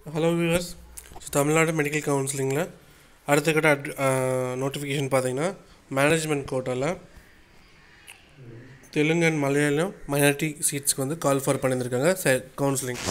hello viewers so Tamil Nadu medical கவுன்சிலிங்கில் அடுத்த கட்ட அட் நோட்டிஃபிகேஷன் பார்த்தீங்கன்னா மேனேஜ்மெண்ட் கோட்டாவில் தெலுங்கு அண்ட் மலையாளம் மைனாரிட்டி சீட்ஸ்க்கு வந்து கால் ஃபார் பண்ணியிருந்திருக்காங்க செ கவுன்சிலிங்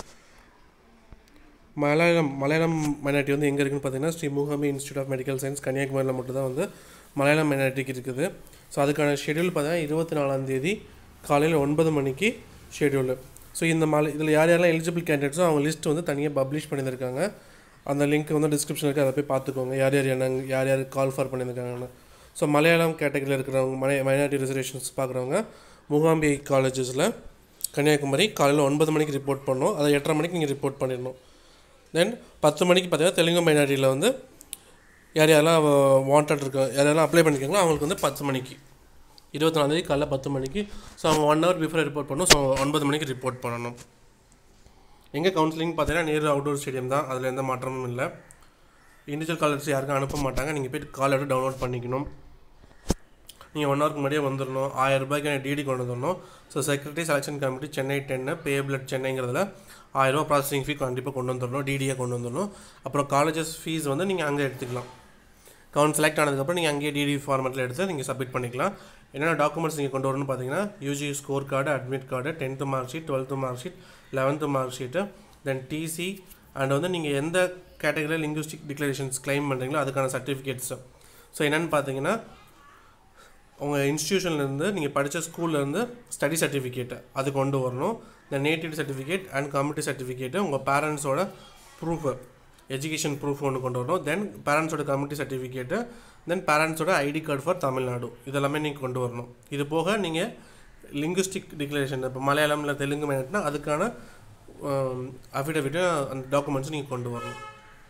மலையாளம் மலையாளம் மைனாரிட்டி வந்து எங்கே இருக்குன்னு பார்த்தீங்கன்னா Sri Mookambika institute of medical science கன்னியாகுமரியில் மட்டும் தான் வந்து மலையாளம் மைனாரிட்டிக்கு இருக்குது ஸோ அதுக்கான ஷெடியூல் பார்த்தீங்கன்னா இருபத்தி நாலாம் தேதி காலையில் ஒன்பது மணிக்கு ஷெடியூலு ஸோ இந்த மலை இதில் யார் யாரெல்லாம் எலிஜிபிள் கேண்டிடேட்ஸோ அவங்க லிஸ்ட் வந்து தனியாக பப்ளிஷ் பண்ணியிருக்காங்க அந்த லிங்க் வந்து டிஸ்கிரிப்ஷன் இருக்குது அதை போய் பார்த்துக்கோங்க யார் யார் என்ன யார் யார் கால் ஃபார் பண்ணியிருக்காங்கன்னு ஸோ மலையாளம் கேட்டகரியில் இருக்கிறவங்க மை மைனாரிட்டி ரிசர்வேஷன்ஸ் பார்க்குறவங்க மூகாம்பி காலேஜஸில் கன்னியாகுமரி காலையில் ஒன்பது மணிக்கு ரிப்போர்ட் பண்ணணும் அதை எட்டரை மணிக்கு நீங்கள் ரிப்போர்ட் பண்ணிடணும் தென் பத்து மணிக்கு பார்த்தீங்கன்னா தெலுங்கு மைனாரிட்டியில் வந்து யார் யாரெல்லாம் வாண்டட் இருக்க யார் யாரெல்லாம் அப்ளை பண்ணியிருக்காங்களோ அவங்களுக்கு வந்து பத்து மணிக்கு இருபத்தி நாலாந்தேதி காலைல பத்து மணிக்கு ஸோ அவங்க ஒன் ஹவர் பிஃபோர் ரிப்போர்ட் பண்ணணும் ஸோ ஒன்பது மணிக்கு ரிப்போர்ட் பண்ணணும் எங்கே கவுன்சிலிங் பார்த்தீங்கன்னா நேரு அவுட்டோர் ஸ்டேடியம் தான் அதில் எந்த மாற்றமும் இல்லை இண்டிவிஜுவல் காலர்ஸ் யாருக்கும் அனுப்ப மாட்டாங்க நீங்கள் போய்ட்டு கால் எடுத்து டவுன்லோட் பண்ணிக்கணும் நீங்கள் ஒன் ஹவருக்கு முன்னாடியே வந்துடணும் ஆயிரம் ரூபாய்க்கு டிடி கொண்டு வந்துடணும் so secretary selection committee Chennai டென்னு பேபிள் சென்னைங்கிறதுல ஆயிரரூபா ப்ராசஸிங் ஃபீ கண்டிப்பாக கொண்டு வந்துடணும் டிடியை கொண்டு வந்துடணும் அப்புறம் காலேஜஸ் ஃபீஸ் வந்து நீங்கள் அங்கே எடுத்துக்கலாம் கவுண்ட் செலக்ட் ஆனதுக்கப்புறம் நீங்கள் அங்கேயே டிடி ஃபார்மெட்டில் எடுத்து நீங்கள் சப்மிட் பண்ணிக்கலாம் என்னென்ன டாக்குமெண்ட்ஸ் நீங்கள் கொண்டு வரணும்னு பார்த்தீங்கன்னா UG score card admit card tenth mark sheet twelfth mark sheet eleventh mark sheet then TC and வந்து நீங்கள் எந்த கேட்டகரியில் லிங்குஸ்டிக் டிக்ளரேஷன்ஸ் கிளைம் பண்ணுறீங்களோ அதுக்கான சர்டிஃபிகேட்ஸு ஸோ என்னென்னு பார்த்தீங்கன்னா உங்கள் இன்ஸ்டியூஷன்லேருந்து நீங்கள் படித்த ஸ்கூல்லேருந்து ஸ்டடி சர்டிஃபிகேட்டு அது கொண்டு வரணும் இந்த native certificate and community certificate உங்கள் பேரண்ட்ஸோட ப்ரூஃபு எஜுகேஷன் ப்ரூஃப் ஒன்று கொண்டு வரணும் தென் பேரண்ட்ஸோட கம்யூனிட்டி சர்டிஃபிகேட்டு தென் பேரண்ட்ஸோட ஐடி கார்டு ஃபார் தமிழ்நாடு இதெல்லாமே நீங்கள் கொண்டு வரணும் இது போக நீங்கள் லிங்குஸ்டிக் டிக்ளரேஷன் இப்போ மலையாளமில் தெலுங்கு மைனட்னா அதுக்கான அஃபிடவிட்டு அந்த டாக்குமெண்ட்ஸ் நீங்கள் கொண்டு வரணும்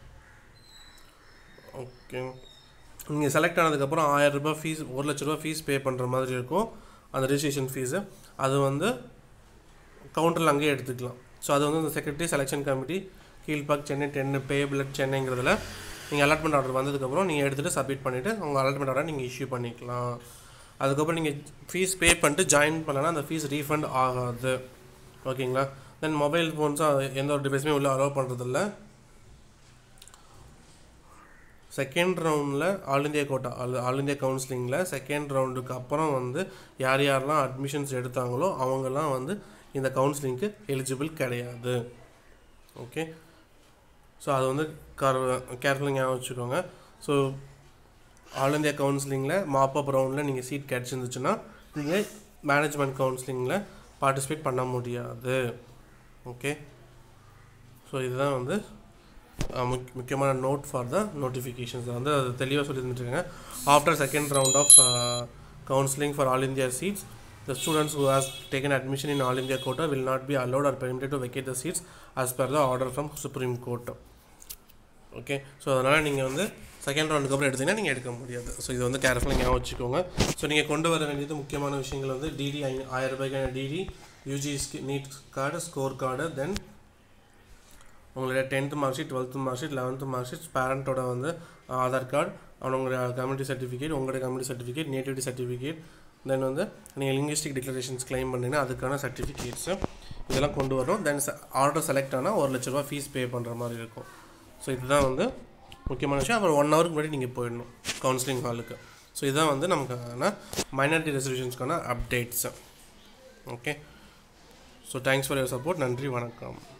ஓகே நீங்கள் செலக்ட் ஆனதுக்கப்புறம் ஆயிரம் ரூபாய் ஃபீஸ் ஒரு லட்ச ரூபா ஃபீஸ் பே பண்ணுற மாதிரி இருக்கும் அந்த ரிஜிஸ்ட்ரேஷன் ஃபீஸு அது வந்து கவுண்டரில் அங்கேயே எடுத்துக்கலாம் ஸோ அது வந்து இந்த secretary selection committee Kilpauk Chennai டென்னு பேபிள் சென்னைங்கிறதுல நீங்கள் அலாட்மெண்ட் ஆர்டர் வந்ததுக்கப்புறம் நீங்கள் எடுத்துகிட்டு சப்மிட் பண்ணிவிட்டு உங்கள் அலாட்மெண்ட் ஆர்டர் நீங்கள் இஷ்யூ பண்ணிக்கலாம் அதுக்கப்புறம் நீங்கள் ஃபீஸ் பே பண்ணிட்டு ஜாயின் பண்ணலன்னா அந்த ஃபீஸ் ரீஃபண்ட் ஆகாது ஓகேங்களா தென் மொபைல் ஃபோன்ஸும் எந்த ஒரு டிவைஸுமே உள்ளே அலோவ் பண்ணுறதில்ல செகண்ட் ரவுண்டில் all India quota all all India கவுன்சிலிங்கில் செகண்ட் ரவுண்டுக்கு அப்புறம் வந்து யார் யாரெல்லாம் அட்மிஷன்ஸ் எடுத்தாங்களோ அவங்கெல்லாம் வந்து இந்த கவுன்சிலிங்க்கு எலிஜிபிள் கிடையாது ஓகே ஸோ அது வந்து கார் கேர்ஃபுல்லாக ஞாபகம் வச்சுக்கோங்க ஸோ ஆல் இந்தியா கவுன்சிலிங்கில் மாப்பப் ரவுண்டில் நீங்கள் சீட் கிடச்சிருந்துச்சுன்னா நீங்கள் மேனேஜ்மெண்ட் கவுன்சிலிங்கில் பார்ட்டிசிபேட் பண்ண முடியாது ஓகே ஸோ இதுதான் வந்து முக் முக்கியமான நோட் ஃபார் த நோட்டிஃபிகேஷன்ஸ் வந்து அது தெளிவாக சொல்லி இருந்துட்டுருக்காங்க after second round of counselling for all India seats the students who has taken admission in all india quota will not be allowed or permitted to vacate the seats as per the order from supreme court okay so அதனால் நீங்கள் வந்து second ரவுண்டுக்கு அப்புறம் எடுத்தீங்கன்னா நீங்கள் எடுக்க முடியாது so இது வந்து கேர்ஃபுல்லாக ஞாபகம் வச்சுக்கோங்க ஸோ நீங்கள் கொண்டு வர வேண்டியது முக்கியமான விஷயங்கள் வந்து டிடி ஐ ஆயிரம் ரூபாய்க்கான DD UG NEET card score card then உங்களுடைய tenth mark sheet twelfth mark sheet eleventh mark sheet பேரண்ட்டோட வந்து ஆதார் கார்டு அவங்களோட கம்யூனிட்டி சர்டிஃபிகேட் உங்களோட community certificate nativity certificate then வந்து நீங்கள் லிங்குவிஸ்டிக் டிக்ளரேஷன்ஸ் கிளைம் பண்ணிங்கன்னா அதுக்கான சர்டிஃபிகேட்ஸு இதெல்லாம் கொண்டு வரும் தென் ஆர்டர் செலக்ட் ஆனால் ஒரு லட்ச ரூபா ஃபீஸ் பே பண்ணுற மாதிரி இருக்கும் ஸோ இதுதான் வந்து முக்கியமான விஷயம் அப்புறம் ஒன் ஹவருக்கு முன்னாடி நீங்கள் போயிடணும் கவுன்சிலிங் ஹாலுக்கு ஸோ இதுதான் வந்து நமக்கான மைனாரிட்டி ரெசர்வேஷன்ஸ்க்கான updates okay so thanks for your support நன்றி வணக்கம்